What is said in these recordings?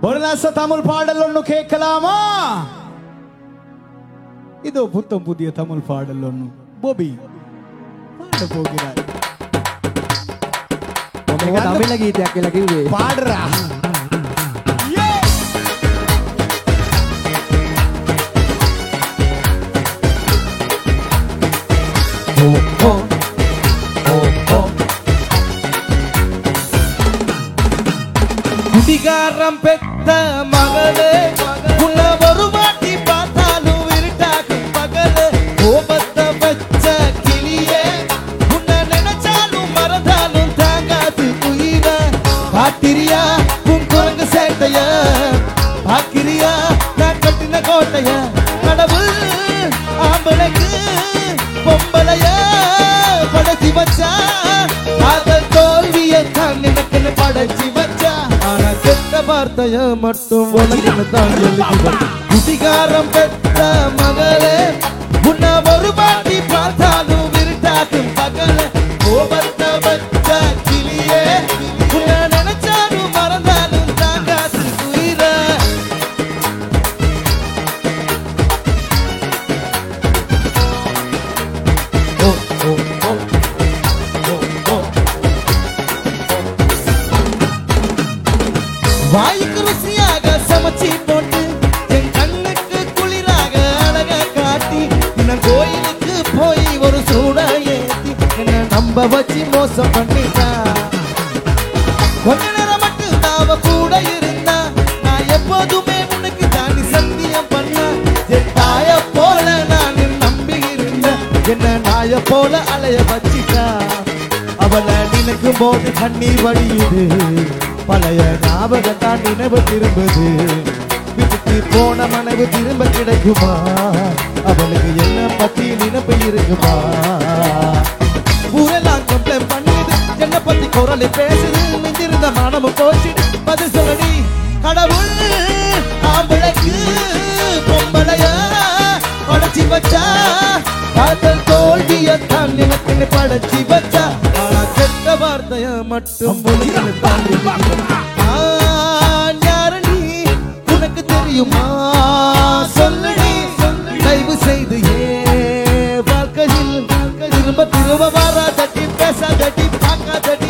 ஒரு நாச தமிழ் பாடல் ஒண்ணு கேட்கலாமா இதோ புத்தம் புதிய தமிழ் பாடல் ஒண்ணு போபி பாட போகிறார் මොක தமிழ ගීතයක් කියලා කිව්වේ பாடுறா குடிகாரம் பெத்த மகளே உன்ன ஒரு வாட்டி பார்த்தாலும் இருட்டாக்கும் பகலே கோபத்தை வச்ச கிளியே உன்னை நினைச்சாலும் மறந்தாலும் தாங்காது உயிர காத்திரியா உன் குரங்கு சேட்டைய பாக்கிரியா நான் கட்டின கோட்டைய கடவுள் ஆம்பளைக்கு பொம்பளைய படைச்சி வச்சா காதல் தோல்வியை தான் எனக்குன்னு படைச்சி வச்சா ஆனா கெட்ட வார்த்தைய மட்டும் உனக்கு தான் எழுதி குடிகாரம் பெற்ற மகளே உன்னை ஒரு பாட்டி பார்த்தாலும் விருட்டாக்கும் பகல கோபத்தை வச்ச கிளியே உன்னை நினைச்சாலும் மறந்தாலும் தாங்காது உயிரை ஓ ஓ ஓ ஓ ஓ வாய்க்கு ருசியாக சமைச்சி போட்டு என் கண்ணுக்கு குளிராக அழக காட்டி நான் கோயிலுக்கு போய் ஒரு சூட ஏத்தி என்ன நம்ப வச்சு மோசம் பண்ணிட்டா கொஞ்ச நேரம் மட்டும் தாவ கூட இருந்தா நான் எப்போதுமே உனக்கு தாண்டி சத்தியம் பண்ண என் தாய போல நான் நம்பி இருந்தேன் என்ன நாய போல அலைய வச்சிட்டா அவளை நினைக்கும் போது கண்ணீர் வடியுது பழைய ஞாபகம் தான் நினைவு திரும்புது விட்டுட்டு போன மனைவு திரும்ப கிடைக்குமா அவளுக்கு என்ன பத்தி நினைப்பு இருக்குமா ஊரெல்லாம் கம்ப்ளைண்ட் பண்ணுது என்ன பத்தி குரலை பேசுது மிஞ்சிருந்த மனமும் போச்சு பதில் சொல்லடி கடவுள் ஆம்பளைக்கு பொம்பளைய படைச்சி வச்சா காதல் தோல்விய தான் நினைத்து படைச்சி வச்சா ஆனா கெட்ட வார்த்தைய மட்டும் உனக்கு தான் எழுதி நான் யாரு நீ உனக்கு தெரியுமா சொல்லுடி தயவு செய்து ஏ வாழ்க்கையில் திரும்ப திரும்ப வராதடி பேசாதடி பார்க்காதடி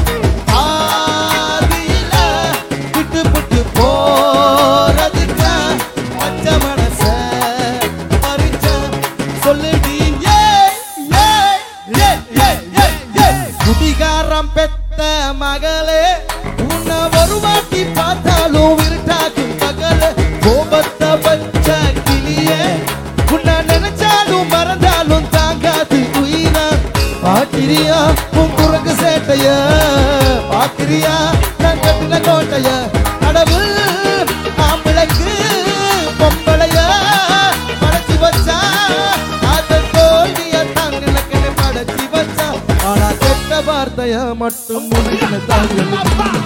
ஆதியில விட்டு விட்டு போறதுக்கா பச்ச மனச பறிச்ச சொல்லுடி ஏ ஏ ஏ ஏ ஏ ஏ குடிகாரம் பெத்த மகளே உன்னை ஒரு வாட்டி பார்த்தாலும் விருட்டாக்கும் பகல கோபத்தை வச்ச கிளியே உன்னை நினைச்சாலும் மறந்தாலும் தாங்காது உயிரா பாக்கிரியா உன் குரங்கு சேட்டைய பாக்கிரியா நான் கட்டின கோட்டைய கடவுள் ஆம்பளைக்கு பொம்பளைய படைச்சி வச்சா அந்த தோல்விய தான் எனக்கு படைச்சி வச்சா ஆனா கெட்ட வார்த்தைய மட்டும் உனக்கு தான் எழுதி